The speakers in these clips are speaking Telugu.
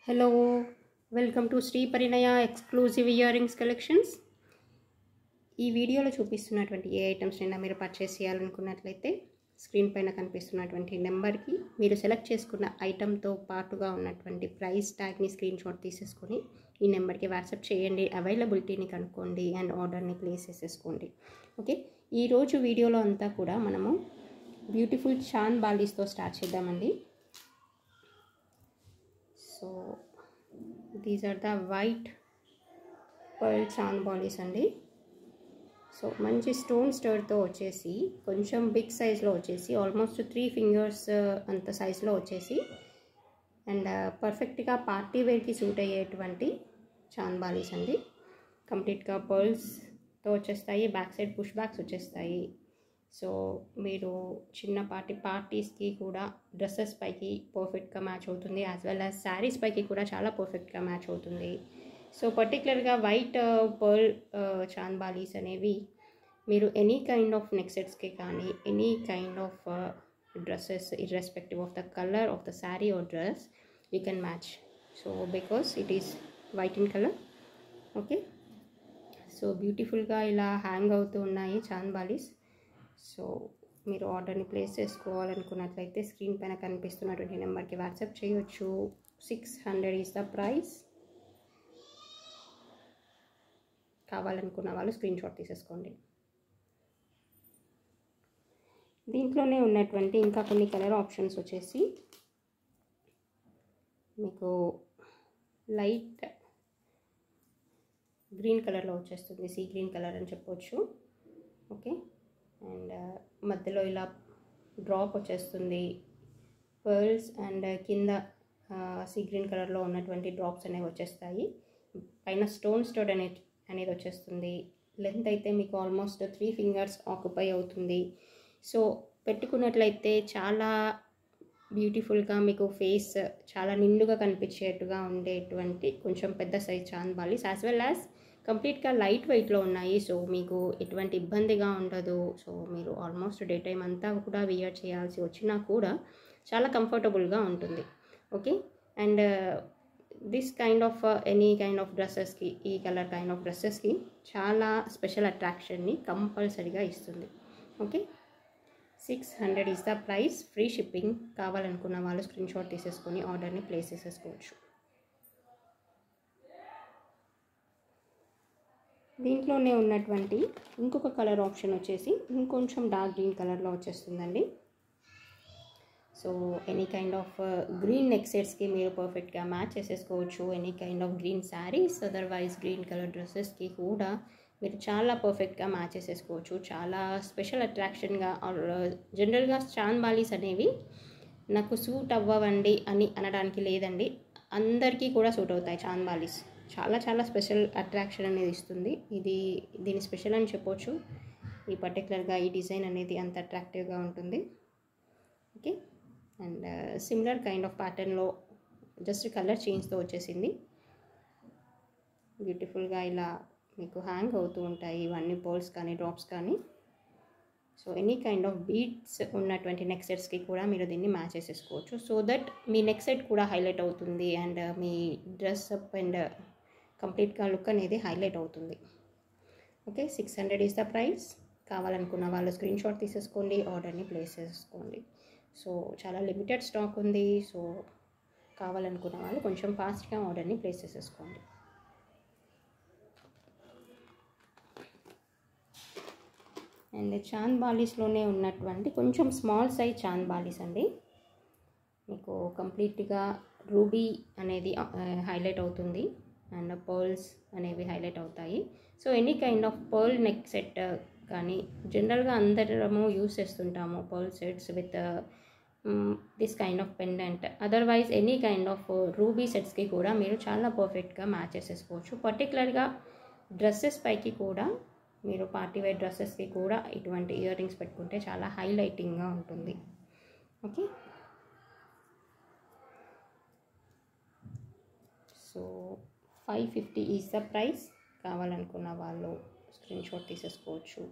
hello welcome to Shri Parinaya exclusive earrings collections ఈ వీడియోలో చూపిస్తున్నటువంటి ఏ ఐటమ్స్ నిన్న మీరు పర్చేస్ చేయాలనుకున్నట్లయితే స్క్రీన్ పైన కనిపిస్తున్నటువంటి నెంబర్కి మీరు సెలెక్ట్ చేసుకున్న ఐటమ్తో పాటుగా ఉన్నటువంటి ప్రైస్ ట్యాగ్ని స్క్రీన్ షాట్ తీసేసుకొని ఈ నెంబర్కి వాట్సాప్ చేయండి అవైలబిలిటీని కనుక్కోండి అండ్ ఆర్డర్ని ప్లేస్ చేసేసుకోండి ఓకే ఈరోజు వీడియోలో అంతా కూడా మనము బ్యూటిఫుల్ చాన్ బాలీస్తో స్టార్ట్ చేద్దామండి so these are the white pearl chand balis అండి సో మంచి స్టోన్ స్టర్తో వచ్చేసి కొంచెం బిగ్ సైజ్లో వచ్చేసి ఆల్మోస్ట్ త్రీ ఫింగర్స్ అంత సైజ్లో వచ్చేసి అండ్ పర్ఫెక్ట్గా పార్టీ వేర్కి సూట్ అయ్యేటువంటి చాన్ బాలీస్ అండి కంప్లీట్గా పర్ల్స్తో వచ్చేస్తాయి బ్యాక్ సైడ్ పుష్ బ్యాక్స్ వచ్చేస్తాయి సో మీరు చిన్నపాటి పార్టీస్కి కూడా డ్రెస్సెస్ పైకి పర్ఫెక్ట్గా మ్యాచ్ అవుతుంది యాజ్ వెల్ యాజ్ శారీస్ పైకి కూడా చాలా పర్ఫెక్ట్గా మ్యాచ్ అవుతుంది సో పర్టికులర్గా వైట్ పర్ల్ చాన్ బాలీస్ అనేవి మీరు ఎనీ కైండ్ ఆఫ్ నెక్సెట్స్కి కానీ any kind of dresses irrespective of the colour of the sari or dress you can match so because it is white in colour okay so బ్యూటిఫుల్గా ఇలా హ్యాంగ్ అవుతూ ఉన్నాయి చాన్ బాలీస్ సో మీరు ఆర్డర్ని ప్లేస్ చేసుకోవాలనుకున్నట్లయితే స్క్రీన్ పైన కనిపిస్తున్నటువంటి నెంబర్కి వాట్సాప్ చేయొచ్చు six hundred is the price కావాలనుకున్న వాళ్ళు స్క్రీన్ షాట్ తీసేసుకోండి దీంట్లోనే ఉన్నటువంటి ఇంకా కొన్ని కలర్ ఆప్షన్స్ వచ్చేసి మీకు లైట్ గ్రీన్ కలర్లో వచ్చేస్తుంది సీ గ్రీన్ కలర్ అని చెప్పొచ్చు ఓకే అండ్ మధ్యలో ఇలా డ్రాప్ వచ్చేస్తుంది పర్ల్స్ అండ్ కింద సీ గ్రీన్ కలర్లో ఉన్నటువంటి డ్రాప్స్ అనేవి వచ్చేస్తాయి పైన స్టోన్ స్టోడ్ అనే అనేది వచ్చేస్తుంది లెంత్ అయితే మీకు ఆల్మోస్ట్ త్రీ ఫింగర్స్ ఆక్యుపై అవుతుంది సో పెట్టుకున్నట్లయితే చాలా బ్యూటిఫుల్గా మీకు ఫేస్ చాలా నిండుగా కనిపించేట్టుగా ఉండేటువంటి కొంచెం పెద్ద size chand balis as well as కంప్లీట్గా లైట్ వెయిట్లో ఉన్నాయి సో మీకు ఎటువంటి ఇబ్బందిగా ఉండదు సో మీరు ఆల్మోస్ట్ డే టైం అంతా కూడా వియర్ చేయాల్సి వచ్చినా కూడా చాలా కంఫర్టబుల్గా ఉంటుంది okay and this kind of any kind of డ్రెస్సెస్కి ఈ కలర్ కైండ్ ఆఫ్ డ్రెస్సెస్కి చాలా స్పెషల్ అట్రాక్షన్ని కంపల్సరీగా ఇస్తుంది okay six hundred is the price free shipping కావాలనుకున్న వాళ్ళు స్క్రీన్ షాట్ తీసేసుకొని ఆర్డర్ని ప్లేస్ చేసేసుకోవచ్చు దీంట్లోనే ఉన్నటువంటి ఇంకొక కలర్ ఆప్షన్ వచ్చేసి ఇంకొంచెం డార్క్ గ్రీన్ కలర్లో వచ్చేస్తుందండి so any kind of green neck సెట్స్కి మీరు పర్ఫెక్ట్గా మ్యాచ్ చేసేసుకోవచ్చు any kind of green saris otherwise green colour డ్రెస్సెస్కి కూడా మీరు చాలా పర్ఫెక్ట్గా మ్యాచ్ చేసేసుకోవచ్చు చాలా స్పెషల్ అట్రాక్షన్గా జనరల్గా చాన్ బాలీస్ అనేవి నాకు సూట్ అవ్వవండి అని అనడానికి లేదండి అందరికీ కూడా సూట్ అవుతాయి చాన్ బాలీస్ చాలా చాలా స్పెషల్ అట్రాక్షన్ అనేది ఇస్తుంది ఇది దీని స్పెషల్ అని చెప్పొచ్చు ఈ పర్టికులర్గా ఈ డిజైన్ అనేది అంత అట్రాక్టివ్గా ఉంటుంది okay and similar kind of ప్యాటర్న్లో జస్ట్ కలర్ చేంజ్తో వచ్చేసింది బ్యూటిఫుల్గా ఇలా మీకు హ్యాంగ్ అవుతూ ఉంటాయి ఇవన్నీ పోల్స్ కానీ డ్రాప్స్ కానీ so any kind of beads ఉన్నటువంటి నెక్ సెట్స్కి కూడా మీరు దీన్ని మ్యాచ్ చేసేసుకోవచ్చు సో దట్ మీ నెక్ సెట్ కూడా హైలైట్ అవుతుంది అండ్ మీ డ్రెస్ అప్ అండ్ కంప్లీట్గా లుక్ అనేది హైలైట్ అవుతుంది okay six hundred is the price కావాలనుకున్న వాళ్ళు స్క్రీన్ షాట్ తీసేసుకోండి ఆర్డర్ని ప్లేస్ చేసుకోండి సో చాలా లిమిటెడ్ స్టాక్ ఉంది సో కావాలనుకున్న వాళ్ళు కొంచెం ఫాస్ట్గా ఆర్డర్ని ప్లేస్ చేసేసుకోండి అండ్ చాంద్ బాలీస్లోనే ఉన్నటువంటి కొంచెం స్మాల్ సైజ్ చాంద్ బాలీస్ అండి మీకు కంప్లీట్గా రూబీ అనేది హైలైట్ అవుతుంది అండ్ పర్ల్స్ అనేవి హైలైట్ అవుతాయి so any kind of pearl neck set కానీ జనరల్గా అందరము యూస్ చేస్తుంటాము pearl sets with this kind of pendant otherwise any kind of ruby సెట్స్కి కూడా మీరు చాలా పర్ఫెక్ట్గా మ్యాచ్ చేసేసుకోవచ్చు పర్టికులర్గా డ్రెస్సెస్ పైకి కూడా మీరు పార్టీ వేర్ డ్రెస్సెస్కి కూడా ఇటువంటి ఇయర్ రింగ్స్ పెట్టుకుంటే చాలా హైలైటింగ్గా ఉంటుంది okay so five fifty is the price కావాలనుకున్న వాళ్ళు స్క్రీన్ షాట్ తీసేసుకోవచ్చు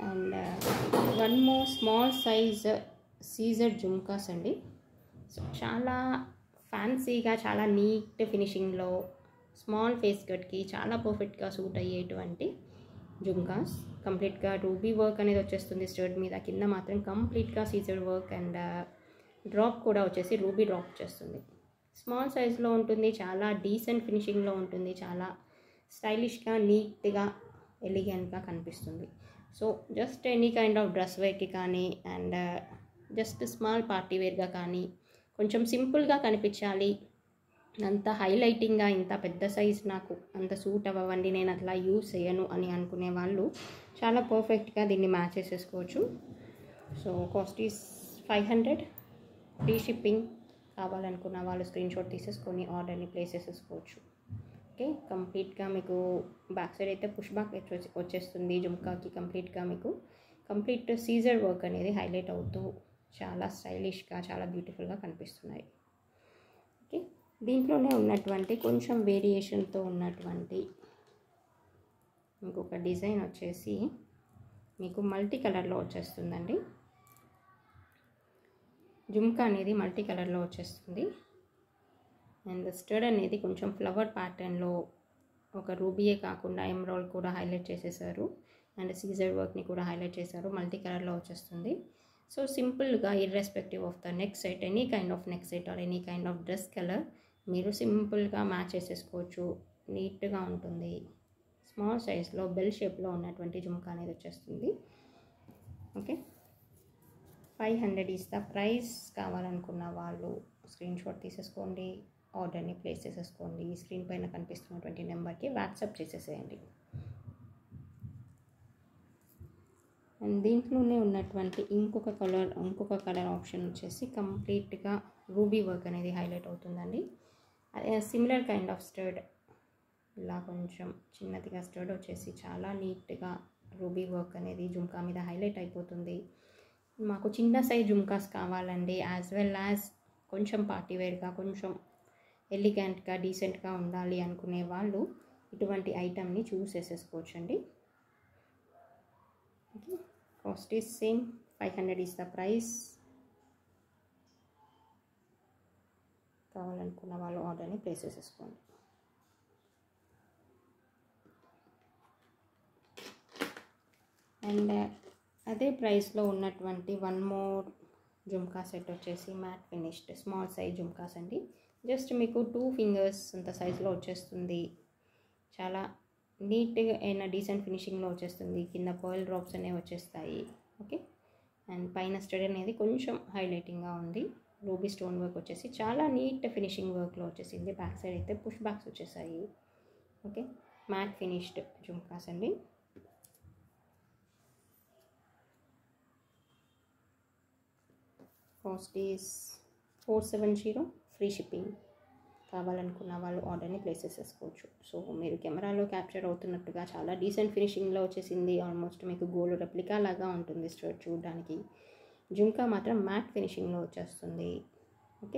and one more small size సీజర్ జుమ్కాస్ అండి సో చాలా ఫ్యాన్సీగా చాలా నీట్ ఫినిషింగ్లో స్మాల్ ఫేస్ కట్కి చాలా పర్ఫెక్ట్గా సూట్ అయ్యేటువంటి జుమ్కాస్ కంప్లీట్గా రూబీ వర్క్ అనేది వచ్చేస్తుంది స్టర్ట్ మీద కింద మాత్రం కంప్లీట్గా సీజర్ వర్క్ అండ్ డ్రాప్ కూడా వచ్చేసి రూబీ డ్రాప్ వచ్చేస్తుంది స్మాల్ సైజ్లో ఉంటుంది చాలా డీసెంట్ ఫినిషింగ్లో ఉంటుంది చాలా స్టైలిష్గా నీట్గా ఎలిగెంట్గా కనిపిస్తుంది so just any kind of dress వేర్కి కానీ అండ్ జస్ట్ స్మాల్ పార్టీ వేర్గా కానీ కొంచెం సింపుల్గా కనిపించాలి అంత హైలైటింగ్గా ఇంత పెద్ద సైజ్ నాకు అంత సూట్ అవ్వండి నేను అట్లా యూస్ చేయను అని అనుకునే వాళ్ళు చాలా పర్ఫెక్ట్గా దీన్ని మ్యాచ్ చేసేసుకోవచ్చు so cost is five hundred free shipping కావాలనుకున్న వాళ్ళు స్క్రీన్ షాట్ తీసేసుకొని ఆర్డర్ని ప్లేస్ చేసేసుకోవచ్చు ఓకే కంప్లీట్గా మీకు బ్యాక్ సైడ్ అయితే పుష్ బ్యాక్ వచ్చేస్తుంది జుమ్కాకి కంప్లీట్గా మీకు కంప్లీట్ సీజర్ వర్క్ అనేది హైలైట్ అవుతూ చాలా స్టైలిష్గా చాలా బ్యూటిఫుల్గా కనిపిస్తున్నాయి ఓకే దీంట్లోనే ఉన్నటువంటి కొంచెం వేరియేషన్తో ఉన్నటువంటి ఇంకొక డిజైన్ వచ్చేసి మీకు మల్టీ కలర్లో వచ్చేస్తుందండి జుమ్కా అనేది మల్టీ కలర్లో వచ్చేస్తుంది అండ్ స్టడ్ అనేది కొంచెం ఫ్లవర్ ప్యాటర్న్లో ఒక రూబీయే కాకుండా ఎమ్రాల్ కూడా హైలైట్ చేసేసారు అండ్ సీజర్ వర్క్ని కూడా హైలైట్ చేశారు మల్టీ కలర్లో వచ్చేస్తుంది సో సింపుల్గా irrespective of the neck set any kind of neck set or any kind of dress colour మీరు సింపుల్గా మ్యాచ్ చేసేసుకోవచ్చు నీట్గా ఉంటుంది స్మాల్ సైజ్లో బెల్ షేప్లో ఉన్నటువంటి జుమ్కా అనేది వచ్చేస్తుంది okay five hundred is the price కావాలనుకున్న వాళ్ళు స్క్రీన్ షాట్ తీసేసుకోండి ఆర్డర్ని ప్లేస్ చేసేసుకోండి స్క్రీన్ పైన కనిపిస్తున్నటువంటి నెంబర్కి వాట్సాప్ చేసేసేయండి అండ్ దీంట్లోనే ఉన్నటువంటి ఇంకొక కలర్ ఇంకొక కలర్ ఆప్షన్ వచ్చేసి కంప్లీట్గా రూబీ వర్క్ అనేది హైలైట్ అవుతుందండి సిమిలర్ కైండ్ ఆఫ్ స్టర్డ్ ఇలా కొంచెం చిన్నదిగా స్టర్డ్ వచ్చేసి చాలా నీట్గా రూబీ వర్క్ అనేది జుమ్కా మీద హైలైట్ అయిపోతుంది మాకు చిన్న సైజ్ జుమ్కాస్ కావాలండి యాజ్ వెల్ యాజ్ కొంచెం పార్టీ వేర్గా కొంచెం ఎలిగెంట్గా డీసెంట్గా ఉండాలి అనుకునే వాళ్ళు ఇటువంటి ఐటమ్ని చూస్ చేసేసుకోవచ్చు అండి okay cost is same five hundred is the price కావాలనుకున్న వాళ్ళు ఆర్డర్ని ప్లేస్ చేసేసుకోండి అండ్ అదే ప్రైస్లో ఉన్నటువంటి వన్ మోర్ జుమ్కా సెట్ వచ్చేసి matt finished small size jhumkas అండి జస్ట్ మీకు టూ ఫింగర్స్ అంత సైజులో వచ్చేస్తుంది చాలా నీట్గా అయినా డీసెంట్ ఫినిషింగ్లో వచ్చేస్తుంది కింద పర్ల్ డ్రాప్స్ అనేవి వచ్చేస్తాయి ఓకే అండ్ పైన స్టడ్ అనేది కొంచెం హైలైటింగ్గా ఉంది రూబీ స్టోన్ వర్క్ వచ్చేసి చాలా నీట్ ఫినిషింగ్ వర్క్లో వచ్చేసింది బ్యాక్ సైడ్ అయితే పుష్ బ్యాక్స్ వచ్చేసాయి ఓకే మ్యాట్ ఫినిష్డ్ జుమ్కాస్ అండి cost is four seven zero free shipping కావాలనుకున్న వాళ్ళు ఆర్డర్ని ప్లేస్ చేసేసుకోవచ్చు సో మీరు కెమెరాలో క్యాప్చర్ అవుతున్నట్టుగా చాలా డీసెంట్ ఫినిషింగ్లో వచ్చేసింది ఆల్మోస్ట్ మీకు గోల్డ్ రెప్లికా లాగా ఉంటుంది స్టర్ట్ చూడడానికి జుంకా మాత్రం మ్యాట్ ఫినిషింగ్లో వచ్చేస్తుంది okay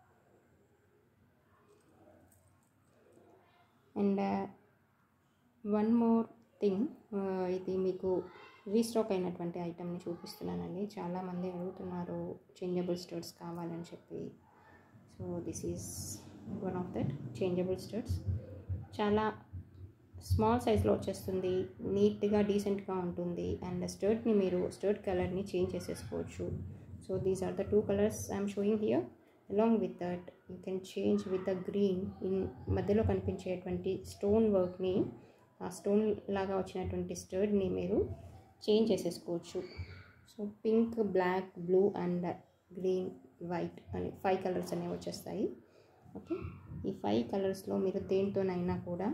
and one more thing ఇది మీకు రీస్టాక్ అయినటువంటి ఐటమ్ని చూపిస్తున్నానండి చాలామంది అడుగుతున్నారు చేంజబుల్ స్టర్ట్స్ కావాలని చెప్పి so this is one of that changeable studs చాలా స్మాల్ సైజ్లో వచ్చేస్తుంది నీట్గా డీసెంట్గా ఉంటుంది అండ్ స్టర్ట్ని మీరు స్టర్ట్ కలర్ని చేంజ్ చేసేసుకోవచ్చు so these are the two colours I'm showing here along with that you can change with the green in మధ్యలో కనిపించేటువంటి స్టోన్ వర్క్ని ఆ స్టోన్ లాగా వచ్చినటువంటి స్టర్డ్ని మీరు చేంజ్ చేసేసుకోవచ్చు so pink black blue and green white అని ఫైవ్ కలర్స్ అనేవి వచ్చేస్తాయి ఓకే ఈ ఫైవ్ కలర్స్లో మీరు దేంతోనైనా కూడా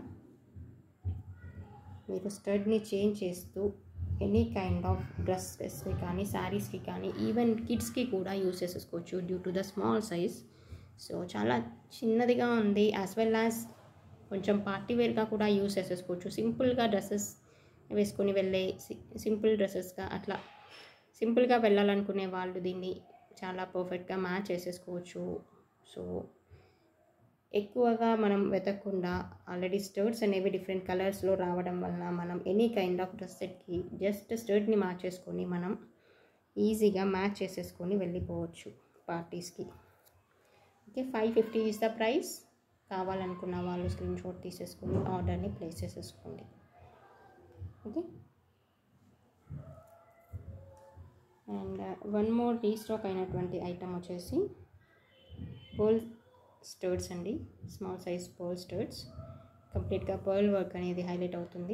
మీరు స్టడ్ని చేంజ్ చేస్తూ ఎనీ కైండ్ ఆఫ్ డ్రెస్సెస్కి కానీ శారీస్కి కానీ ఈవెన్ కిడ్స్కి కూడా యూస్ చేసేసుకోవచ్చు due to the small size so చాలా చిన్నదిగా ఉంది యాజ్ వెల్ యాజ్ కొంచెం పార్టీ వేర్గా కూడా యూస్ చేసేసుకోవచ్చు సింపుల్గా డ్రెస్సెస్ వేసుకొని వెళ్ళే సింపుల్ డ్రెస్సెస్గా అట్లా సింపుల్గా వెళ్ళాలనుకునే వాళ్ళు దీన్ని చాలా పర్ఫెక్ట్గా మ్యాచ్ చేసేసుకోవచ్చు సో ఎక్కువగా మనం వెతకకుండా ఆల్రెడీ స్టర్ట్స్ అనేవి డిఫరెంట్ కలర్స్లో రావడం వలన మనం ఎనీ కైండ్ ఆఫ్ డ్రెస్ సెట్కి జస్ట్ స్టర్ట్ని మార్చేసుకొని మనం ఈజీగా మ్యాచ్ చేసేసుకొని వెళ్ళిపోవచ్చు పార్టీస్కి okay five fifty is the price కావాలనుకున్న వాళ్ళు స్క్రీన్ షాట్ తీసేసుకొని ఆర్డర్ని ప్లేస్ చేసేసుకోండి okay and one more restock అయినటువంటి ఐటమ్ వచ్చేసి పోల్ స్టర్ట్స్ అండి స్మాల్ సైజ్ పోల్ స్టర్ట్స్ కంప్లీట్గా పర్ల్ వర్క్ అనేది హైలైట్ అవుతుంది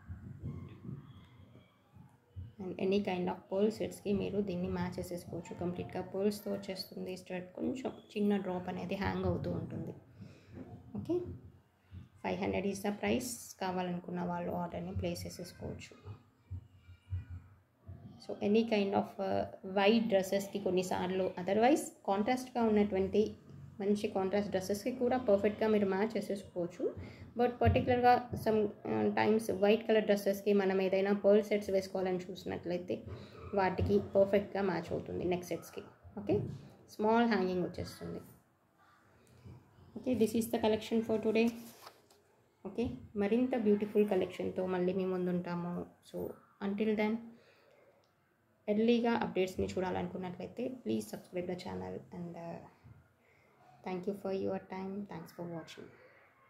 అండ్ ఎనీ కైండ్ ఆఫ్ పోల్ సెట్స్కి మీరు దీన్ని మ్యాచ్ చేసేసుకోవచ్చు కంప్లీట్గా పోల్స్తో వచ్చేస్తుంది స్టర్ట్ కొంచెం చిన్న డ్రాప్ అనేది హ్యాంగ్ అవుతూ ఉంటుంది okay five hundred is the price కావాలనుకున్న వాళ్ళు ఆర్డర్ని ప్లేస్ చేసేసుకోవచ్చు so any kind of white డ్రెస్సెస్కి కొన్నిసార్లు అదర్వైజ్ కాంట్రాస్ట్గా ఉన్నటువంటి మంచి కాంట్రాస్ట్ డ్రెస్సెస్కి కూడా పర్ఫెక్ట్గా మీరు మ్యాచ్ చేసేసుకోవచ్చు బట్ పర్టికులర్గా సమ్ టైమ్స్ వైట్ కలర్ డ్రెస్సెస్కి మనం ఏదైనా పర్ల్ సెట్స్ వేసుకోవాలని చూసినట్లయితే వాటికి పర్ఫెక్ట్గా మ్యాచ్ అవుతుంది నెక్ సెట్స్కి ఓకే స్మాల్ హ్యాంగింగ్ వచ్చేస్తుంది okay this is the collection for today okay మరింత బ్యూటిఫుల్ కలెక్షన్తో మళ్ళీ మీ ముందుంటాము సో అంటిల్ దెన్ ఎర్లీగా అప్డేట్స్ని చూడాలనుకున్నట్లయితే please subscribe the channel and thank you for your time thanks for watching